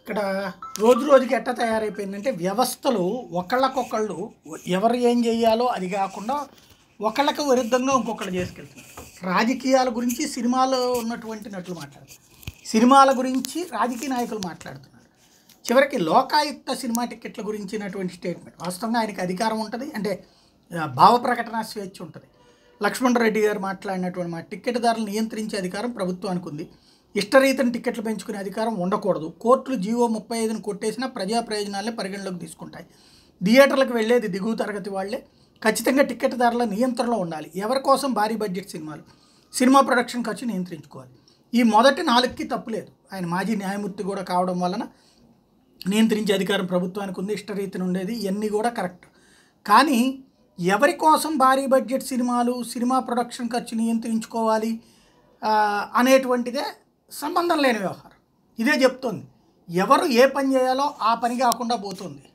ఇక్కడ రోజు రోజుకి ఎట్ట తయారైపోయిందంటే వ్యవస్థలు ఒకళ్ళకొకళ్ళు ఎవరు ఏం చేయాలో అది కాకుండా ఒకళ్ళకి విరుద్ధంగా ఇంకొకళ్ళు చేసుకెళ్తున్నారు రాజకీయాల గురించి సినిమాలో ఉన్నటువంటి నటులు మాట్లాడుతున్నారు సినిమాల గురించి రాజకీయ నాయకులు మాట్లాడుతున్నారు చివరికి లోకాయుక్త సినిమా టికెట్ల గురించినటువంటి స్టేట్మెంట్ వాస్తవంగా ఆయనకి అధికారం ఉంటుంది అంటే ఆ, భావ ప్రకటన స్వేచ్ఛ ఉంటుంది లక్ష్మణ్ రెడ్డి గారు మాట్లాడినటువంటి మా టికెట్ ధరలు నియంత్రించే అధికారం ప్రభుత్వానికి ఉంది ఇష్టరీతిని టికెట్లు పెంచుకునే అధికారం ఉండకూడదు కోర్టులు జీవో ముప్పై ఐదును కొట్టేసినా ప్రజా ప్రయోజనాలే పరిగణలోకి తీసుకుంటాయి థియేటర్లకు వెళ్ళేది దిగువ తరగతి వాళ్ళే ఖచ్చితంగా టికెట్ ధరల నియంత్రణలో ఉండాలి ఎవరి కోసం భారీ బడ్జెట్ సినిమాలు సినిమా ప్రొడక్షన్ ఖర్చు నియంత్రించుకోవాలి ఈ మొదటి నాలుగుకి తప్పులేదు ఆయన మాజీ న్యాయమూర్తి కూడా కావడం వలన నియంత్రించే అధికారం ప్రభుత్వానికి ఉంది ఇష్టరీతిని ఉండేది ఇవన్నీ కూడా కరెక్ట్ కానీ ఎవరి కోసం భారీ బడ్జెట్ సినిమాలు సినిమా ప్రొడక్షన్ ఖర్చు నియంత్రించుకోవాలి ఆ, అనేటువంటిదే సంబంధం లేని వ్యవహారం ఇదే చెప్తోంది ఎవరు ఏ పని చేయాలో ఆ పని కాకుండా పోతుంది